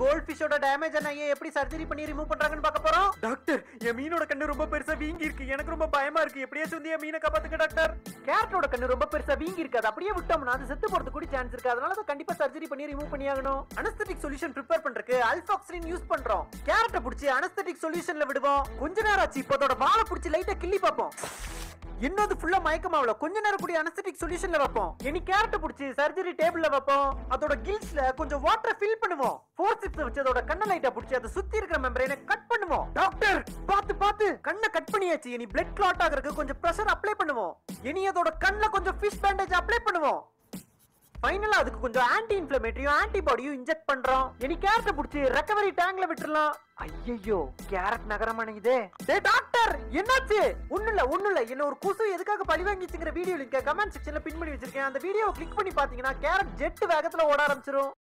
gold ஃபிஷோட damage ஆன ஐயே எப்படி சர்ஜரி பண்ணி ரிமூவ் பண்றாங்கன்னு பார்க்க போறோம் டாக்டர் என் மீனோட கண்ணு ரொம்ப பெருசா வீங்கி இருக்கு எனக்கு ரொம்ப பயமா இருக்கு எப்படியாச்சும் வந்து என் மீனை காப்பாத்துங்க டாக்டர் கேரட்டோட கண்ணு ரொம்ப பெருசா வீங்கி இருக்காது அப்படியே விட்டோம்னா அது செத்து போறதுக்கு கூட சான்ஸ் இருக்கு அதனால தான் கண்டிப்பா சர்ஜரி பண்ணி ரிமூவ் பண்ணி ஆகணும் அனஸ்தட்டிக் சொல்யூஷன் ப்ரிப்பேர் பண்றதுக்கு அல்பாக்சிலின் யூஸ் பண்றோம் கேரட்டை பிடிச்சி அனஸ்தட்டிக் சொல்யூஷன்ல விடுவோம் கொஞ்ச நேரம் ஆச்சு இப்போ அதோட வாழை பிடிச்சி லைட்டா கிள்ளி பார்ப்போம் இன்னும் அது ஃபுல்லா மயக்கமாவல கொஞ்ச நேரம் கூடிய அனஸ்தட்டிக் சொல்யூஷன்ல வைப்போம் இனி கேரட் பிடிச்சி சர்ஜரி டேபிள்ல வைப்போம் அதோட கில்ஸ்ல கொஞ்சம் வாட்டர் ஃபில் பண்ணுவோம் ஃபோர் சிக்ஸ் வச்சு அதோட கண்ண லைட்டா பிடிச்சி அதை சுத்தி இருக்கிற மெம்பரேனை கட் பண்ணுவோம் டாக்டர் பார்த்து பார்த்து கண்ணை கட் பண்ணியாச்சு இனி பிளட் கிளாட் ஆகிறதுக்கு கொஞ்சம் பிரஷர் அப்ளை பண்ணுவோம் இனி அதோட கண்ணுல கொஞ்சம் ஃபிஷ் பேண்டேஜ் அப்ளை பண்ணுவோம் ஃபைனலா அதுக்கு கொஞ்சம் ஆன்டி இன்ஃப்ளமேட்டரியும் ஆன்டிபாடியும் இன்ஜெக்ட் பண்றோம் இனி கேரட்டை பிடிச்சி ரெக்கவரி டேங்க்ல விட்டுறலாம் ஐயோ கேரட் நகரமானதே டேய் டாக்டர் என்னாச்சு ஒண்ணு இல்ல ஒண்ணு இல்ல என்ன ஒரு குசு எதுக்காக பழி வாங்கிச்சுங்கிற வீடியோ லிங்க் கமெண்ட் செக்ஷன்ல பின் பண்ணி வச்சிருக்கேன் அந்த வீடியோவை கிளிக் பண்ணி பாத்தீங்கன்னா கேரட் ஜெட் வேகத்துல ஓட ஆரம்பிச்சிரும்